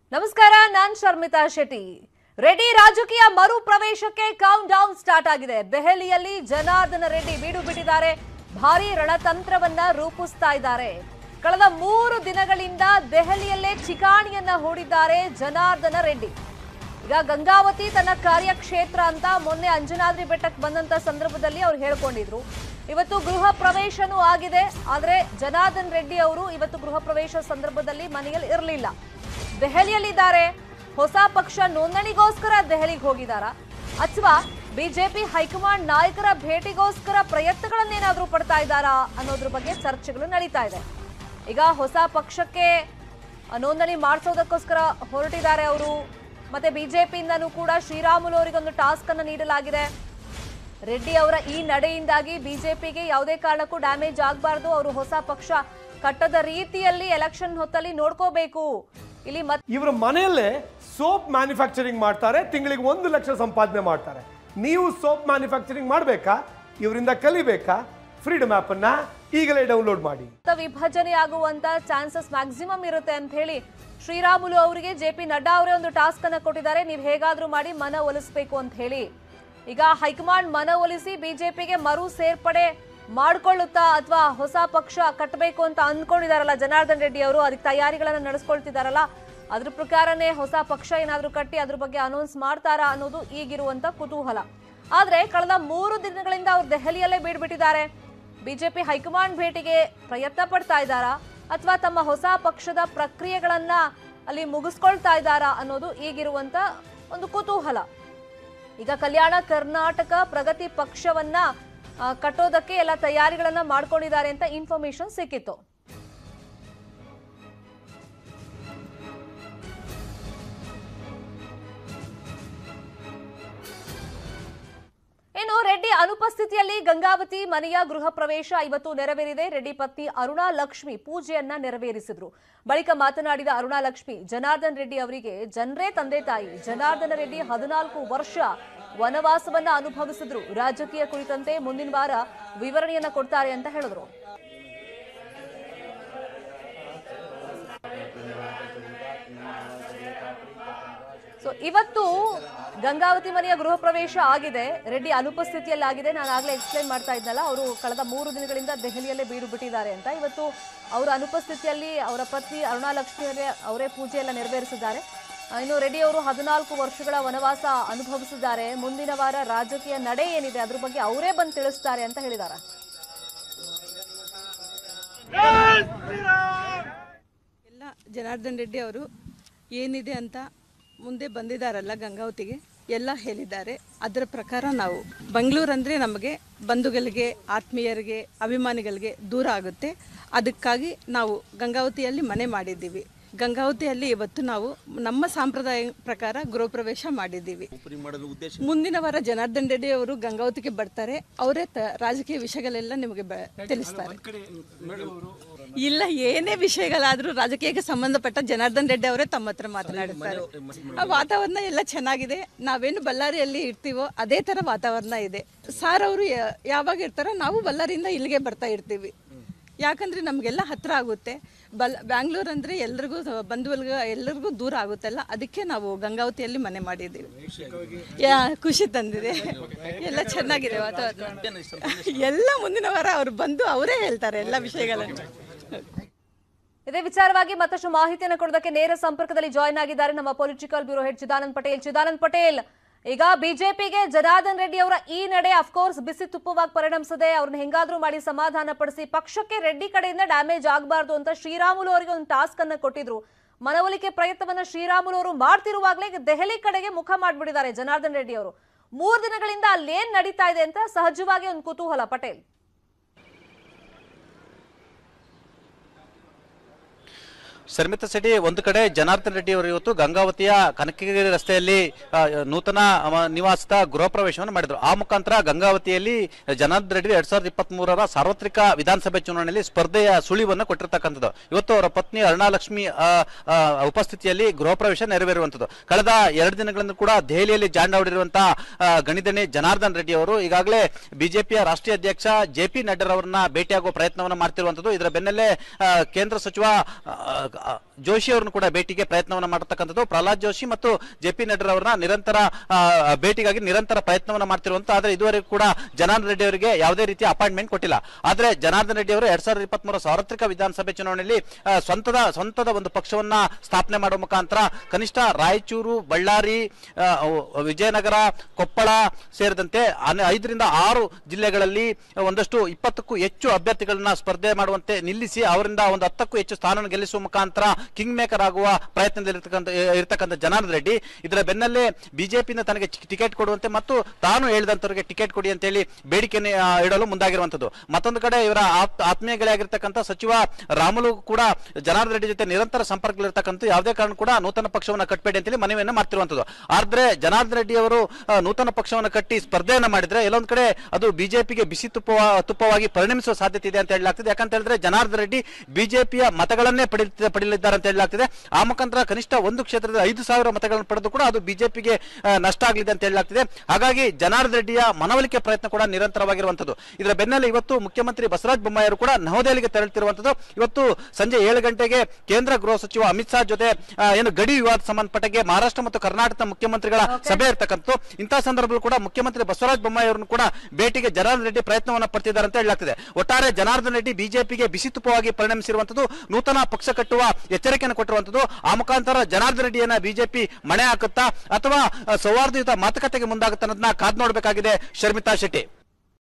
ನಮಸ್ಕಾರ ನಾನ್ ಶರ್ಮಿತಾ ಶೆಟ್ಟಿ ರೆಡ್ಡಿ ರಾಜಕೀಯ ಮರು ಪ್ರವೇಶಕ್ಕೆ ಕೌಂಟ್ ಡೌನ್ ಸ್ಟಾರ್ಟ್ ಆಗಿದೆ ದೆಹಲಿಯಲ್ಲಿ ಜನಾರ್ದನ ರೆಡ್ಡಿ ಬೀಡು ಬಿಟ್ಟಿದ್ದಾರೆ ಭಾರಿ ರಣತಂತ್ರವನ್ನ ರೂಪಿಸ್ತಾ ಇದ್ದಾರೆ ಕಳೆದ ಮೂರು ದಿನಗಳಿಂದ ದೆಹಲಿಯಲ್ಲೇ ಚಿಕಾಣಿಯನ್ನ ಹೂಡಿದ್ದಾರೆ ಜನಾರ್ದನ ರೆಡ್ಡಿ ಈಗ ಗಂಗಾವತಿ ತನ್ನ ಕಾರ್ಯಕ್ಷೇತ್ರ ಅಂತ ಮೊನ್ನೆ ಅಂಜನಾದ್ರಿ ಬೆಟ್ಟಕ್ಕೆ ಬಂದಂತ ಸಂದರ್ಭದಲ್ಲಿ ಅವ್ರು ಹೇಳ್ಕೊಂಡಿದ್ರು ಇವತ್ತು ಗೃಹ ಪ್ರವೇಶನೂ ಆಗಿದೆ ಆದ್ರೆ ಜನಾರ್ದನ್ ರೆಡ್ಡಿ ಅವರು ಇವತ್ತು ಗೃಹ ಪ್ರವೇಶ ಸಂದರ್ಭದಲ್ಲಿ ಮನೆಯಲ್ಲಿ ಇರಲಿಲ್ಲ ದೆಹಲಿಯಲ್ಲಿದ್ದಾರೆ ಹೊಸ ಪಕ್ಷ ನೋಂದಣಿಗೋಸ್ಕರ ದೆಹಲಿಗೆ ಹೋಗಿದಾರಾ ಅಥವಾ ಬಿಜೆಪಿ ಹೈಕಮಾಂಡ್ ನಾಯಕರ ಭೇಟಿಗೋಸ್ಕರ ಪ್ರಯತ್ನಗಳನ್ನೇನಾದ್ರೂ ಪಡ್ತಾ ಇದ್ದಾರಾ ಅನ್ನೋದ್ರ ಬಗ್ಗೆ ಚರ್ಚೆಗಳು ನಡೀತಾ ಇದೆ ಈಗ ಹೊಸ ಪಕ್ಷಕ್ಕೆ ನೋಂದಣಿ ಮಾಡಿಸೋದಕ್ಕೋಸ್ಕರ ಹೊರಟಿದ್ದಾರೆ ಅವರು ಮತ್ತೆ ಬಿಜೆಪಿಯಿಂದನೂ ಕೂಡ ಶ್ರೀರಾಮುಲು ಅವರಿಗೊಂದು ಟಾಸ್ಕ್ ಅನ್ನು ನೀಡಲಾಗಿದೆ ರೆಡ್ಡಿ ಅವರ ಈ ನಡೆಯಿಂದಾಗಿ ಬಿಜೆಪಿಗೆ ಯಾವುದೇ ಕಾರಣಕ್ಕೂ ಡ್ಯಾಮೇಜ್ ಆಗಬಾರ್ದು ಅವರು ಹೊಸ ಪಕ್ಷ ಕಟ್ಟದ ರೀತಿಯಲ್ಲಿ ಎಲೆಕ್ಷನ್ ಹೊತ್ತಲ್ಲಿ ನೋಡ್ಕೋಬೇಕು ಇಲ್ಲಿ ಮತ್ತೆ ಇವರ ಮನೆಯಲ್ಲೇ ಸೋಪ್ ಮ್ಯಾನುಫ್ಯಾಕ್ಚರಿಂಗ್ ಮಾಡ್ತಾರೆ ತಿಂಗಳಿಗೆ ಒಂದು ಲಕ್ಷ ಸಂಪಾದನೆ ಮಾಡ್ತಾರೆ ನೀವು ಸೋಪ್ ಮ್ಯಾನುಫ್ಯಾಕ್ಚರಿಂಗ್ ಮಾಡಬೇಕಾ ಇವರಿಂದ ಕಲಿಬೇಕಾ ಫ್ರೀಡಮ್ ಅನ್ನ ಈಗಲೇ ಡೌನ್ಲೋಡ್ ಮಾಡಿ ವಿಭಜನೆ ಆಗುವಂತ ಚಾನ್ಸಸ್ ಮ್ಯಾಕ್ಸಿಮಮ್ ಇರುತ್ತೆ ಅಂತ ಹೇಳಿ ಶ್ರೀರಾಮುಲು ಅವರಿಗೆ ಜೆ ಪಿ ನಡ್ಡಾ ಅವರೇ ಒಂದು ಟಾಸ್ಕ್ ಅನ್ನ ಕೊಟ್ಟಿದ್ದಾರೆ ನೀವು ಹೇಗಾದ್ರೂ ಮಾಡಿ ಮನ ಒಲಿಸ್ಬೇಕು ಅಂತ ಹೇಳಿ ಈಗ ಹೈಕಮಾಂಡ್ ಮನ ಒಲಿಸಿ ಬಿಜೆಪಿಗೆ ಮರು ಸೇರ್ಪಡೆ ಮಾಡ್ಕೊಳ್ಳುತ್ತಾ ಅಥವಾ ಹೊಸ ಪಕ್ಷ ಕಟ್ಟಬೇಕು ಅಂತ ಅಂದ್ಕೊಂಡಿದಾರಲ್ಲ ಜನಾರ್ದನ್ ರೆಡ್ಡಿ ಅವರು ಅದಕ್ಕೆ ತಯಾರಿಗಳನ್ನ ನಡೆಸ್ಕೊಳ್ತಿದಾರಲ್ಲ ಅದ್ರ ಪ್ರಕಾರನೇ ಹೊಸ ಪಕ್ಷ ಏನಾದ್ರೂ ಕಟ್ಟಿ ಅದ್ರ ಬಗ್ಗೆ ಅನೌನ್ಸ್ ಮಾಡ್ತಾರಾ ಅನ್ನೋದು ಈಗಿರುವಂತ ಕುತೂಹಲ ಆದ್ರೆ ಕಳೆದ ಮೂರು ದಿನಗಳಿಂದ ಅವ್ರು ದೆಹಲಿಯಲ್ಲೇ ಬೀಡ್ಬಿಟ್ಟಿದ್ದಾರೆ ಬಿಜೆಪಿ ಹೈಕಮಾಂಡ್ ಭೇಟಿಗೆ ಪ್ರಯತ್ನ ಪಡ್ತಾ ಇದ್ದಾರಾ ಅಥವಾ ತಮ್ಮ ಹೊಸ ಪಕ್ಷದ ಪ್ರಕ್ರಿಯೆಗಳನ್ನ ಅಲ್ಲಿ ಮುಗಿಸ್ಕೊಳ್ತಾ ಇದ್ದಾರಾ ಅನ್ನೋದು ಈಗಿರುವಂತ ಒಂದು ಕುತೂಹಲ ಈಗ ಕಲ್ಯಾಣ ಕರ್ನಾಟಕ ಪ್ರಗತಿ ಪಕ್ಷವನ್ನ ಆ, ಕಟ್ಟೋದಕ್ಕೆ ಎಲ್ಲ ತಯಾರಿಗಳನ್ನ ಮಾಡ್ಕೊಂಡಿದ್ದಾರೆ ಅಂತ ಇನ್ಫಾರ್ಮೇಶನ್ ಸಿಕ್ಕಿತ್ತು ಇನ್ನು ರೆಡ್ಡಿ ಅನುಪಸ್ಥಿತಿಯಲ್ಲಿ ಗಂಗಾವತಿ ಮನೆಯ ಗೃಹ ಪ್ರವೇಶ ಇವತ್ತು ನೆರವೇರಿದೆ ರೆಡ್ಡಿ ಪತ್ನಿ ಅರುಣಾ ಲಕ್ಷ್ಮಿ ಪೂಜೆಯನ್ನ ನೆರವೇರಿಸಿದ್ರು ಬಳಿಕ ಮಾತನಾಡಿದ ಅರುಣಾ ಲಕ್ಷ್ಮಿ ಜನಾರ್ದನ್ ರೆಡ್ಡಿ ಅವರಿಗೆ ಜನರೇ ತಂದೆ ತಾಯಿ ಜನಾರ್ದನ ರೆಡ್ಡಿ ಹದಿನಾಲ್ಕು ವರ್ಷ ವನವಾಸವನ್ನ ಅನುಭವಿಸಿದ್ರು ರಾಜಕೀಯ ಕುರಿತಂತೆ ಮುಂದಿನ ವಾರ ವಿವರಣೆಯನ್ನ ಕೊಡ್ತಾರೆ ಅಂತ ಹೇಳಿದ್ರು ಸೊ ಇವತ್ತು ಗಂಗಾವತಿ ಮನೆಯ ಗೃಹ ಪ್ರವೇಶ ಆಗಿದೆ ರೆಡ್ಡಿ ಅನುಪಸ್ಥಿತಿಯಲ್ಲಿ ಆಗಿದೆ ನಾನು ಆಗ್ಲೇ ಎಕ್ಸ್ಪ್ಲೈನ್ ಮಾಡ್ತಾ ಇದ್ನಲ್ಲ ಅವರು ಕಳೆದ ಮೂರು ದಿನಗಳಿಂದ ದೆಹಲಿಯಲ್ಲೇ ಬೀಡು ಬಿಟ್ಟಿದ್ದಾರೆ ಅಂತ ಇವತ್ತು ಅವರ ಅನುಪಸ್ಥಿತಿಯಲ್ಲಿ ಅವರ ಪತ್ನಿ ಅರುಣಾ ಲಕ್ಷ್ಮಿ ಅವರೇ ಅವರೇ ಪೂಜೆ ಎಲ್ಲ ನೆರವೇರಿಸಿದ್ದಾರೆ ಆ, ಇನ್ನು ರೆಡ್ಡಿ ಅವರು ಹದಿನಾಲ್ಕು ವರ್ಷಗಳ ವನವಾಸ ಅನುಭವಿಸಿದ್ದಾರೆ ಮುಂದಿನ ವಾರ ರಾಜಕೀಯ ನಡೆ ಏನಿದೆ ಅದ್ರ ಬಗ್ಗೆ ಅವರೇ ಬಂದು ತಿಳಿಸ್ತಾರೆ ಅಂತ ಹೇಳಿದ್ದಾರೆ ಎಲ್ಲ ಜನಾರ್ದನ್ ರೆಡ್ಡಿ ಅವರು ಏನಿದೆ ಅಂತ ಮುಂದೆ ಬಂದಿದ್ದಾರಲ್ಲ ಗಂಗಾವತಿಗೆ ಎಲ್ಲ ಹೇಳಿದ್ದಾರೆ ಅದರ ಪ್ರಕಾರ ನಾವು ಬೆಂಗಳೂರು ಅಂದರೆ ನಮಗೆ ಬಂಧುಗಳಿಗೆ ಆತ್ಮೀಯರಿಗೆ ಅಭಿಮಾನಿಗಳಿಗೆ ದೂರ ಆಗುತ್ತೆ ಅದಕ್ಕಾಗಿ ನಾವು ಗಂಗಾವತಿಯಲ್ಲಿ ಮನೆ ಮಾಡಿದ್ದೀವಿ ಗಂಗಾವತಿಯಲ್ಲಿ ಇವತ್ತು ನಾವು ನಮ್ಮ ಸಂಪ್ರದಾಯ ಪ್ರಕಾರ ಗೃಹ ಪ್ರವೇಶ ಮಾಡಿದ್ದೀವಿ ಮುಂದಿನ ವಾರ ಜನಾರ್ದನ್ ರೆಡ್ಡಿ ಅವರು ಗಂಗಾವತಿಗೆ ಬರ್ತಾರೆ ಅವರೇ ತ- ರಾಜಕೀಯ ವಿಷಯಗಳೆಲ್ಲ ನಿಮಗೆ ಬ- ತಿಳಿಸ್ತಾರೆ ಇಲ್ಲ ಏನೇ ವಿಷಯಗಳಾದ್ರೂ ರಾಜಕೀಯಕ್ಕೆ ಸಂಬಂಧಪಟ್ಟ ಜನಾರ್ದನ್ ರೆಡ್ಡಿ ಅವರೇ ತಮ್ಮ ಹತ್ರ ಮಾತನಾಡುತ್ತಾರೆ ಆ ವಾತಾವರಣ ಎಲ್ಲ ಚೆನ್ನಾಗಿದೆ ನಾವೇನು ಬಳ್ಳಾರಿಯಲ್ಲಿ ಇರ್ತೀವೋ ಅದೇ ತರ ವಾತಾವರಣ ಇದೆ ಸಾರ್ ಅವರು ಯಾವಾಗ ಇರ್ತಾರೋ ನಾವು ಬಳ್ಳಾರಿಯಿಂದ ಇಲ್ಲಿಗೆ ಬರ್ತಾ ಇರ್ತೀವಿ ಯಾಕಂದ್ರೆ ನಮಗೆಲ್ಲ ಹತ್ರ ಆಗುತ್ತೆ ಬಲ್ ಬ್ಯಾಂಗ್ಳೂರ್ ಅಂದ್ರೆ ಎಲ್ರಿಗೂ ಬಂಧುವಲ್ಗ ಎಲ್ಲರಿಗೂ ದೂರ ಆಗುತ್ತಲ್ಲ ಅದಕ್ಕೆ ನಾವು ಗಂಗಾವತಿಯಲ್ಲಿ ಮನೆ ಮಾಡಿದ್ದೀವಿ ಯಾ ಖುಷಿ ತಂದಿದೆ ಎಲ್ಲ ಚೆನ್ನಾಗಿದೆ ವಾತಾವರಣ ಎಲ್ಲ ಮುಂದಿನ ವಾರ ಅವ್ರು ಬಂದು ಅವರೇ ಹೇಳ್ತಾರೆ ಎಲ್ಲ ವಿಷಯಗಳನ್ನು ಇದೇ ವಿಚಾರವಾಗಿ ಮತ್ತಷ್ಟು ಮಾಹಿತಿಯನ್ನು ಕೊಡೋದಕ್ಕೆ ನೇರ ಸಂಪರ್ಕದಲ್ಲಿ ಜಾಯ್ನ್ ಆಗಿದ್ದಾರೆ ನಮ್ಮ political bureau head Chidanand Patel Chidanand Patel ಈಗ ಬಿಜೆಪಿಗೆ ಜನಾರ್ದನ್ ರೆಡ್ಡಿ ಅವರ ಈ ನಡೆ ಅಫ್ಕೋರ್ಸ್ ಬಿಸಿ ತುಪ್ಪವಾಗಿ ಪರಿಣಮಿಸಿದೆ ಅವ್ರನ್ನ ಹೆಂಗಾದ್ರೂ ಮಾಡಿ ಸಮಾಧಾನ ಪಡಿಸಿ ಪಕ್ಷಕ್ಕೆ ರೆಡ್ಡಿ ಕಡೆಯಿಂದ ಡ್ಯಾಮೇಜ್ ಆಗಬಾರ್ದು ಅಂತ ಶ್ರೀರಾಮುಲು ಅವರಿಗೆ ಒಂದು ಟಾಸ್ಕ್ ಅನ್ನ ಕೊಟ್ಟಿದ್ರು ಮನವೊಲಿಕೆ ಪ್ರಯತ್ನವನ್ನ ಶ್ರೀರಾಮುಲು ಅವರು ಮಾಡ್ತಿರುವಾಗಲೇ ಈಗ ದೆಹಲಿ ಕಡೆಗೆ ಮುಖ ಮಾಡ್ಬಿಟ್ಟಿದ್ದಾರೆ ಜನಾರ್ದನ್ ರೆಡ್ಡಿ ಅವರು ಮೂರು ದಿನಗಳಿಂದ ಅಲ್ಲೇನ್ ನಡೀತಾ ಇದೆ ಅಂತ ಸಹಜವಾಗಿ ಒಂದು ಕುತೂಹಲ ಪಟೇಲ್ ಶರ್ಮಿತ ಸಿಟಿ ಒಂದು ಕಡೆ ಜನಾರ್ದನ್ ರೆಡ್ಡಿ ಅವರು ಇವತ್ತು ಗಂಗಾವತಿಯ ಕನಕಗಿರಿ ರಸ್ತೆಯಲ್ಲಿ ಆ, ನೂತನ ಅವ ನಿವಾಸದ ಗೃಹ ಪ್ರವೇಶವನ್ನು ಮಾಡಿದ್ರು ಆ ಮುಖಾಂತರ ಗಂಗಾವತಿಯಲ್ಲಿ ಜನಾರ್ದನ್ ರೆಡ್ಡಿ ಎರಡ್ ಸಾವಿರದ ಇಪ್ಪತ್ತ್ ಮೂರರ ಸಾರ್ವತ್ರಿಕ ವಿಧಾನಸಭೆ ಚುನಾವಣೆಯಲ್ಲಿ ಸ್ಪರ್ಧೆಯ ಸುಳಿವನ್ನು ಕೊಟ್ಟಿರ್ತಕ್ಕಂಥದ್ದು ಇವತ್ತು ಅವರ ಪತ್ನಿ ಅರುಣಾಲಕ್ಷ್ಮಿ ಆ, ಆ, ಉಪಸ್ಥಿತಿಯಲ್ಲಿ ಗೃಹ ಪ್ರವೇಶ ನೆರವೇರುವಂಥದ್ದು ಕಳೆದ ಎರಡು ದಿನಗಳಿಂದ ಕೂಡ ದೆಹಲಿಯಲ್ಲಿ ಜಾಂಡ ಹೊಡಿರುವಂತಹ ಆ, ಗಣಿದಣಿ ಜನಾರ್ದನ್ ರೆಡ್ಡಿ ಅವರು ಈಗಾಗಲೇ ಬಿಜೆಪಿಯ ರಾಷ್ಟ್ರೀಯ ಅಧ್ಯಕ್ಷ ಜೆ ಪಿ ನಡ್ಡಾ ಅವರನ್ನ ಭೇಟಿಯಾಗುವ ಪ್ರಯತ್ನವನ್ನು ಮಾಡ್ತಿರುವಂತದ್ದು ಇದರ ಬೆನ್ನಲ್ಲೇ ಆ, ಕೇಂದ್ರ ಸಚಿವ ಆ, ಆ, ಜೋಶಿ ಅವರನ್ನು ಕೂಡ ಭೇಟಿಗೆ ಪ್ರಯತ್ನವನ್ನ ಮಾಡತಕ್ಕಂಥದ್ದು ಪ್ರಹ್ಲಾದ್ ಜೋಶಿ ಮತ್ತು ಜೆ ಪಿ ನಡ್ಡಾ ಅವರನ್ನ ನಿರಂತರ ಆ, ಭೇಟಿಗಾಗಿ ನಿರಂತರ ಪ್ರಯತ್ನವನ್ನ ಮಾಡ್ತಿರುವಂತ ಆದ್ರೆ ಇದುವರೆಗೂ ಕೂಡ ಜನಾರ್ದನ್ ರೆಡ್ಡಿ ಅವರಿಗೆ ಯಾವುದೇ ರೀತಿಯ ಅಪಾಯಿಂಟ್ಮೆಂಟ್ ಕೊಟ್ಟಿಲ್ಲ ಆದ್ರೆ ಜನಾರ್ದನ್ ರೆಡ್ಡಿ ಅವರು ಎರಡ್ ಸಾವಿರದ ಇಪ್ಪತ್ಮೂರ ಸಾರ್ವತ್ರಿಕ ವಿಧಾನಸಭೆ ಚುನಾವಣೆಯಲ್ಲಿ ಆ, ಸ್ವಂತದ ಸ್ವಂತದ ಒಂದು ಪಕ್ಷವನ್ನ ಸ್ಥಾಪನೆ ಮಾಡುವ ಮುಖಾಂತರ ಕನಿಷ್ಠ ರಾಯಚೂರು ಬಳ್ಳಾರಿ ಆ, ವಿಜಯನಗರ ಕೊಪ್ಪಳ ಸೇರಿದಂತೆ ಅನೆ- ಐದರಿಂದ ಆರು ಜಿಲ್ಲೆಗಳಲ್ಲಿ ಒಂದಷ್ಟು ಇಪ್ಪತ್ತಕ್ಕೂ ಹೆಚ್ಚು ಅಭ್ಯರ್ಥಿಗಳನ್ನ ಸ್ಪರ್ಧೆ ಮಾಡುವಂತೆ ನಿಲ್ಲಿಸಿ ಅವರಿಂದ ಒಂದು ಹತ್ತಕ್ಕೂ ಹೆಚ್ಚು ಸ್ಥಾನ ಗೆಲ್ಲಿಸುವ ಮುಖಾಂತರ ಕಿಂಗ್ ಮೇಕರ್ ಆಗುವ ಪ್ರಯತ್ನದಲ್ಲಿ ಇರ್ತಕ್ಕಂಥ ಇರ್ತಕ್ಕಂಥ ಜನಾರ್ದನ್ ರೆಡ್ಡಿ ಇದರ ಬೆನ್ನಲ್ಲೇ ಬಿಜೆಪಿಯಿಂದ ತನಗೆ ಚಿ- ಟಿಕೆಟ್ ಕೊಡುವಂತೆ ಮತ್ತು ತಾನು ಹೇಳಿದಂತವರಿಗೆ ಟಿಕೆಟ್ ಕೊಡಿ ಅಂತ ಹೇಳಿ ಬೇಡಿಕೆಯನ್ನು ಆ, ಇಡಲು ಮುಂದಾಗಿರುವಂತದ್ದು ಮತ್ತೊಂದು ಕಡೆ ಇವರ ಆಪ್- ಆತ್ಮೀಯ ಗೆಳೆಯಾಗಿರ್ತಕ್ಕಂಥ ಸಚಿವ ರಾಮುಲು ಕೂಡ ಜನಾರ್ದನ್ ರೆಡ್ಡಿ ಜೊತೆ ನಿರಂತರ ಸಂಪರ್ಕದಲ್ಲಿರ್ತಕ್ಕಂಥ ಯಾವುದೇ ಕಾರಣ ಕೂಡ ನೂತನ ಪಕ್ಷವನ್ನು ಕಟ್ಟಬೇಡಿ ಅಂತೇಳಿ ಮನವಿಯನ್ನು ಮಾಡ್ತಿರುವಂತದ್ದು ಆದ್ರೆ ಜನಾರ್ದನ್ ರೆಡ್ಡಿ ಅವರು ಆ, ನೂತನ ಪಕ್ಷವನ್ನು ಕಟ್ಟಿ ಸ್ಪರ್ಧೆಯನ್ನ ಮಾಡಿದ್ರೆ ಎಲ್ಲೊಂದ್ ಕಡೆ ಅದು ಬಿಜೆಪಿಗೆ ಬಿಸಿ ತುಪ್ಪ ತುಪ್ಪವಾಗಿ ಪರಿಣಮಿಸುವ ಸಾಧ್ಯತೆ ಇದೆ ಅಂತ ಹೇಳಲಾಗ್ತದೆ ಯಾಕಂತ ಹೇಳಿದ್ರೆ ಜನಾರ್ದನ್ ರೆಡ್ಡಿ ಬಿಜೆಪಿಯ ಮತಗಳನ್ನೇ ಪಡಿ ಪಡೆಯಲಿದ್ದಾರೆ ಅಂತ ಹೇಳಲಾಗ್ತದೆ ಆ ಮುಖಾಂತರ ಕನಿಷ್ಠ ಒಂದು ಕ್ಷೇತ್ರದ ಐದು ಸಾವಿರ ಮತಗಳನ್ನು ಪಡೆದು ಕೂಡ ಅದು ಬಿಜೆಪಿಗೆ ನಷ್ಟ ಆಗಲಿದೆ ಅಂತ ಹೇಳಲಾಗ್ತದೆ ಹಾಗಾಗಿ ಜನಾರ್ದನ್ ರೆಡ್ಡಿಯ ಮನವೊಲಿಕೆ ಪ್ರಯತ್ನ ಕೂಡ ನಿರಂತರವಾಗಿರುವಂತದ್ದು ಇದರ ಬೆನ್ನಲ್ಲೇ ಇವತ್ತು ಮುಖ್ಯಮಂತ್ರಿ ಬಸವರಾಜ ಬೊಮ್ಮಾಯಿ ಅವರು ಕೂಡ ನವದೆಹಲಿಗೆ ತೆರಳುತ್ತಿರುವಂತದ್ದು ಇವತ್ತು ಸಂಜೆ ಏಳು ಗಂಟೆಗೆ ಕೇಂದ್ರ ಗೃಹ ಸಚಿವ ಅಮಿತ್ ಶಾ ಜೊತೆ ಆ, ಏನು ಗಡಿ ವಿವಾದ ಸಂಬಂಧಪಟ್ಟಗೆ ಮಹಾರಾಷ್ಟ್ರ ಮತ್ತು ಕರ್ನಾಟಕದ ಮುಖ್ಯಮಂತ್ರಿಗಳ ಸಭೆ ಇರ್ತಕ್ಕಂಥದ್ದು ಇಂತಹ ಸಂದರ್ಭದಲ್ಲಿ ಕೂಡ ಮುಖ್ಯಮಂತ್ರಿ ಬಸವರಾಜ ಬೊಮ್ಮಾಯಿ ಅವರನ್ನು ಕೂಡ ಭೇಟಿಗೆ ಜನಾರ್ದನ್ ರೆಡ್ಡಿ ಪ್ರಯತ್ನವನ್ನು ಪಡ್ತಿದ್ದಾರೆ ಅಂತ ಹೇಳಲಾಗ್ತದೆ ಒಟ್ಟಾರೆ ಜನಾರ್ದನ್ ರೆಡ್ಡಿ ಬಿಜೆಪಿಗೆ ಬಿಸಿ ತುಪ್ಪವಾಗಿ ಪರಿಣಮಿಸಿರುವಂತದ್ದು ನೂತನ ಪಕ್ಷ ಕಟ್ಟುವ ಎಚ್ಚರಿಕೆಯನ್ನು ಕೊಟ್ಟಿರುವಂತದ್ದು ಆ ಮುಖಾಂತರ ಜನಾರ್ದನ್ ರೆಡ್ಡಿಯನ್ನ ಬಿಜೆಪಿ ಮಣೆ ಹಾಕುತ್ತಾ ಅಥವಾ ಆ, ಸೌಹಾರ್ದಯುತ ಮಾತುಕತೆಗೆ ಮುಂದಾಗುತ್ತಾ ಅನ್ನೋದನ್ನ ಕಾದ್ ನೋಡಬೇಕಾಗಿದೆ ಶರ್ಮಿತಾ ಶೆಟ್ಟಿ